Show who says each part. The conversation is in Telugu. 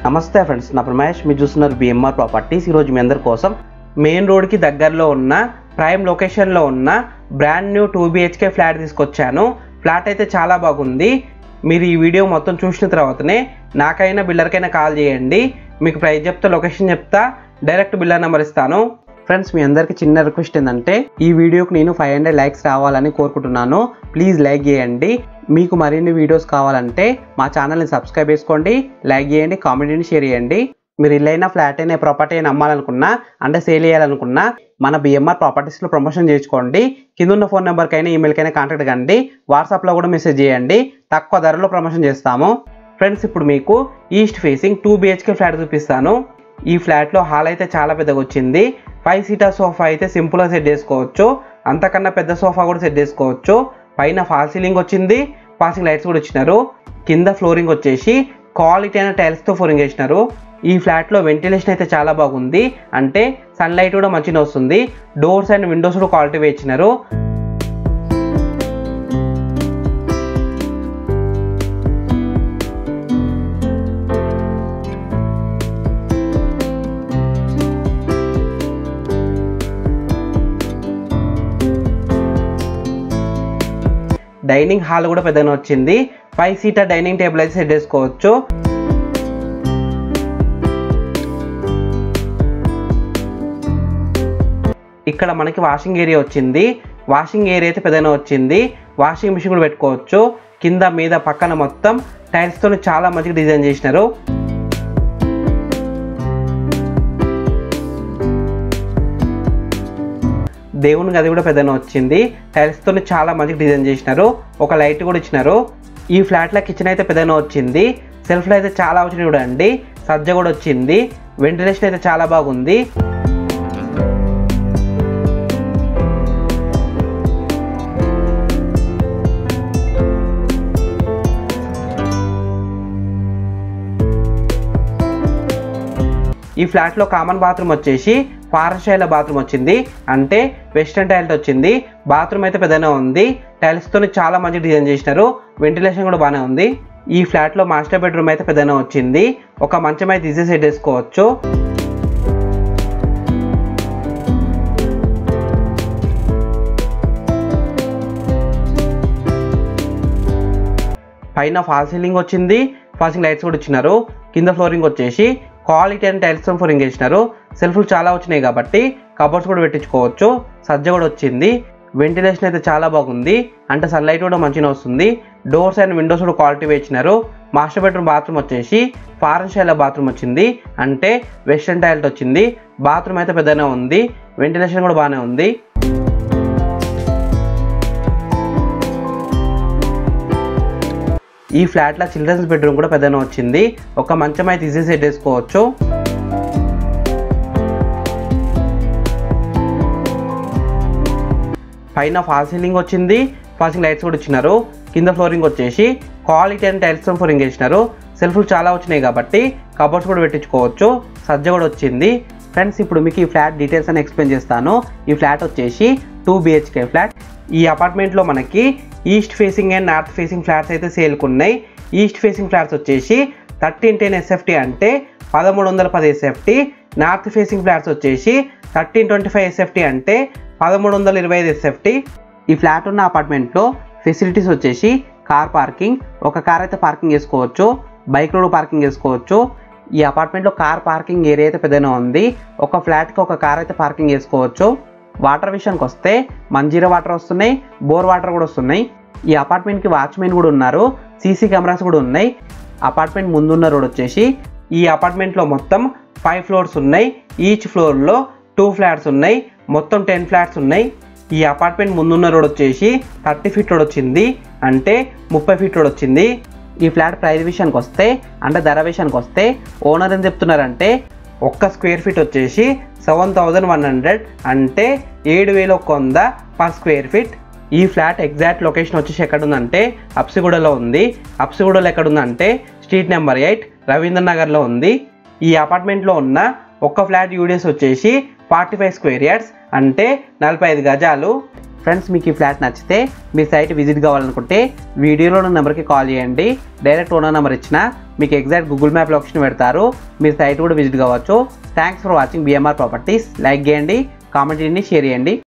Speaker 1: నమస్తే ఫ్రెండ్స్ నా ప్రమేష్ మీరు చూస్తున్నారు బిఎంఆర్ ప్రాపర్టీస్ ఈరోజు మీ అందరి కోసం మెయిన్ రోడ్కి దగ్గరలో ఉన్న ప్రైమ్ లొకేషన్లో ఉన్న brand new two BHK flat తీసుకొచ్చాను ఫ్లాట్ అయితే చాలా బాగుంది మీరు ఈ వీడియో మొత్తం చూసిన తర్వాతనే నాకైనా బిల్డర్కైనా కాల్ చేయండి మీకు ప్రైస్ చెప్తా లొకేషన్ చెప్తా డైరెక్ట్ బిల్లర్ నెంబర్ ఇస్తాను ఫ్రెండ్స్ మీ అందరికి చిన్న రిక్వెస్ట్ ఏంటంటే ఈ వీడియోకి నేను ఫైవ్ హండ్రెడ్ లైక్స్ రావాలని కోరుకుంటున్నాను ప్లీజ్ లైక్ చేయండి మీకు మరిన్ని వీడియోస్ కావాలంటే మా ఛానల్ని సబ్స్క్రైబ్ చేసుకోండి లైక్ చేయండి కామెంట్ని షేర్ చేయండి మీరు ఇల్లైనా ఫ్లాట్ అయినా ప్రాపర్టీ అయినా అమ్మాలనుకున్నా అంటే సేల్ చేయాలనుకున్నా మన బిఎంఆర్ ప్రాపర్టీస్లో ప్రమోషన్ చేసుకోండి కింద ఉన్న ఫోన్ నెంబర్కైనా ఈమెయిల్కైనా కాంటాక్ట్ కండి వాట్సాప్లో కూడా మెసేజ్ చేయండి తక్కువ ధరలో ప్రమోషన్ చేస్తాము ఫ్రెండ్స్ ఇప్పుడు మీకు east facing two BHK flat చూపిస్తాను ఈ ఫ్లాట్లో హాల్ అయితే చాలా పెద్దగా వచ్చింది ఫైవ్ సీటర్ సోఫా అయితే సింపుల్గా సెట్ చేసుకోవచ్చు అంతకన్నా పెద్ద సోఫా కూడా సెట్ చేసుకోవచ్చు పైన ఫాల్ సీలింగ్ వచ్చింది పాసింగ్ లైట్స్ కూడా ఇచ్చినారు కింద ఫ్లోరింగ్ వచ్చేసి క్వాలిటీ అయిన టైల్స్తో ఫ్లోరింగ్ వేసినారు ఈ ఫ్లాట్లో వెంటిలేషన్ అయితే చాలా బాగుంది అంటే సన్లైట్ కూడా మంచిగా వస్తుంది డోర్స్ అండ్ విండోస్ కూడా క్వాలిటీ ఇచ్చినారు డైనింగ్ హాల్ కూడా పెద్దగా వచ్చింది ఫైవ్ సీటర్ డైనింగ్ టేబుల్ అయితే సెట్ చేసుకోవచ్చు ఇక్కడ మనకి వాషింగ్ ఏరియా వచ్చింది వాషింగ్ ఏరియా అయితే పెద్దగా వచ్చింది వాషింగ్ మిషన్ కూడా పెట్టుకోవచ్చు కింద మీద పక్కన మొత్తం టైల్స్తో చాలా మంచిగా డిజైన్ చేసినారు దేవుని గది కూడా పెద్దగా వచ్చింది టైల్స్తో చాలా మంచిగా డిజైన్ చేసినారు ఒక లైట్ కూడా ఇచ్చినారు ఈ ఫ్లాట్లో కిచెన్ అయితే పెద్దగా వచ్చింది సెల్ఫ్లో అయితే చాలా వచ్చినాయి చూడండి సజ్జ కూడా వచ్చింది వెంటిలేషన్ అయితే చాలా బాగుంది ఈ ఫ్లాట్లో కామన్ బాత్రూమ్ వచ్చేసి ఫారెస్ట్ స్టైల్ బాత్రూమ్ వచ్చింది అంటే వెస్ట్రన్ టైల్స్ వచ్చింది బాత్రూమ్ అయితే పెద్దనే ఉంది టైల్స్తో చాలా మంచి డిజైన్ చేసినారు వెంటిలేషన్ కూడా బాగానే ఉంది ఈ ఫ్లాట్లో మాస్టర్ బెడ్రూమ్ అయితే పెద్దనే వచ్చింది ఒక మంచం అయితే ఈజీ సెట్ వేసుకోవచ్చు పైన ఫాల్ సీలింగ్ వచ్చింది ఫాల్సింగ్ లైట్స్ కూడా ఇచ్చినారు కింద ఫ్లోరింగ్ వచ్చేసి క్వాలిటీ అండ్ టైల్స్ ఫ్లోరింగ్ వేసినారు సెల్ఫ్లు చాలా వచ్చినాయి కాబట్టి కబోర్డ్స్ కూడా పెట్టించుకోవచ్చు సజ్జ కూడా వచ్చింది వెంటిలేషన్ అయితే చాలా బాగుంది అంటే సన్లైట్ కూడా మంచిగా వస్తుంది డోర్స్ అండ్ విండోస్ కూడా క్వాలిటీ వేసినారు మాస్టర్ బెడ్రూమ్ బాత్రూమ్ వచ్చేసి ఫారెన్ స్టైల్ బాత్రూమ్ వచ్చింది అంటే వెస్ట్రన్ టైల్ట్ వచ్చింది బాత్రూమ్ అయితే పెద్దనే ఉంది వెంటిలేషన్ కూడా బాగానే ఉంది ఈ ఫ్లాట్లో చిల్డ్రన్స్ బెడ్రూమ్ కూడా పెద్దనే వచ్చింది ఒక మంచం అయితే ఈజీ సెట్ వేసుకోవచ్చు పైన ఫాల్ సీలింగ్ వచ్చింది ఫాల్సింగ్ లైట్స్ కూడా ఇచ్చినారు కింద ఫ్లోరింగ్ వచ్చేసి క్వాలిటీ అండ్ టైల్స్ ఫ్లోరింగ్ వేసినారు సెల్ఫ్లు చాలా వచ్చినాయి కాబట్టి కబోర్డ్స్ కూడా పెట్టించుకోవచ్చు సజ్జ కూడా వచ్చింది ఫ్రెండ్స్ ఇప్పుడు మీకు ఈ ఫ్లాట్ డీటెయిల్స్ అని ఎక్స్ప్లెయిన్ చేస్తాను ఈ ఫ్లాట్ వచ్చేసి టూ బిహెచ్కే ఫ్లాట్ ఈ అపార్ట్మెంట్లో మనకి east facing and north facing flats అయితే సేల్కున్నాయి ఈస్ట్ ఫేసింగ్ ఫ్లాట్స్ వచ్చేసి థర్టీన్ టెన్ ఎస్ఎఫ్టీ అంటే పదమూడు వందల పది ఎస్ఎఫ్టీ నార్త్ ఫేసింగ్ ఫ్లాట్స్ వచ్చేసి థర్టీన్ ట్వంటీ ఫైవ్ ఎస్ఎఫ్టీ అంటే పదమూడు వందల ఇరవై ఐదు ఎస్ఎఫ్టీ ఈ ఫ్లాట్ ఉన్న అపార్ట్మెంట్లో ఫెసిలిటీస్ వచ్చేసి కార్ పార్కింగ్ ఒక కార్ అయితే పార్కింగ్ చేసుకోవచ్చు బైక్ రోడ్ పార్కింగ్ చేసుకోవచ్చు ఈ అపార్ట్మెంట్లో కార్ పార్కింగ్ ఏరియా అయితే పెద్దగా ఉంది ఒక ఫ్లాట్కి ఒక కార్ అయితే పార్కింగ్ చేసుకోవచ్చు వాటర్ విషయానికి వస్తే మంజీరా వాటర్ వస్తున్నాయి బోర్ వాటర్ కూడా వస్తున్నాయి ఈ అపార్ట్మెంట్కి వాచ్మెన్ కూడా ఉన్నారు సీసీ కెమెరాస్ కూడా ఉన్నాయి అపార్ట్మెంట్ ముందున్న రోడ్ వచ్చేసి ఈ అపార్ట్మెంట్లో మొత్తం ఫైవ్ ఫ్లోర్స్ ఉన్నాయి ఈచ్ ఫ్లోర్లో టూ ఫ్లాట్స్ ఉన్నాయి మొత్తం టెన్ ఫ్లాట్స్ ఉన్నాయి ఈ అపార్ట్మెంట్ ముందున్న రోడ్ వచ్చేసి థర్టీ ఫీట్ రోడ్ వచ్చింది అంటే ముప్పై ఫీట్ రోడ్ వచ్చింది ఈ ఫ్లాట్ ప్రైస్ విషయానికి వస్తే అంటే ధర విషయానికి వస్తే ఓనర్ ఏం చెప్తున్నారంటే ఒక్క స్క్వేర్ ఫీట్ వచ్చేసి సెవెన్ థౌజండ్ వన్ హండ్రెడ్ అంటే ఏడు వేల ఒక వంద పర్ స్క్వేర్ ఫీట్ ఈ ఫ్లాట్ ఎగ్జాక్ట్ లొకేషన్ వచ్చేసి ఎక్కడుందంటే అప్సిగూడలో ఉంది అప్సిగూడలో ఎక్కడుందంటే స్ట్రీట్ నెంబర్ ఎయిట్ రవీంద్ర నగర్లో ఉంది ఈ అపార్ట్మెంట్లో ఉన్న ఒక్క ఫ్లాట్ యూడిఎస్ వచ్చేసి ఫార్టీ ఫైవ్ స్క్వేర్ యార్డ్స్ అంటే నలభై ఐదు గజాలు ఫ్రెండ్స్ మీకు ఈ ఫ్లాట్ నచ్చితే మీ సైట్ విజిట్ కావాలనుకుంటే వీడియోలో ఉన్న నెంబర్కి కాల్ చేయండి డైరెక్ట్ ఓనర్ నెంబర్ ఇచ్చిన మీకు ఎగ్జాక్ట్ గూగుల్ మ్యాప్ లొకేషన్ పెడతారు మీ సైట్ కూడా విజిట్ కావచ్చు thanks for watching BMR properties like చేయండి కామెంట్ చేయండి షేర్ చేయండి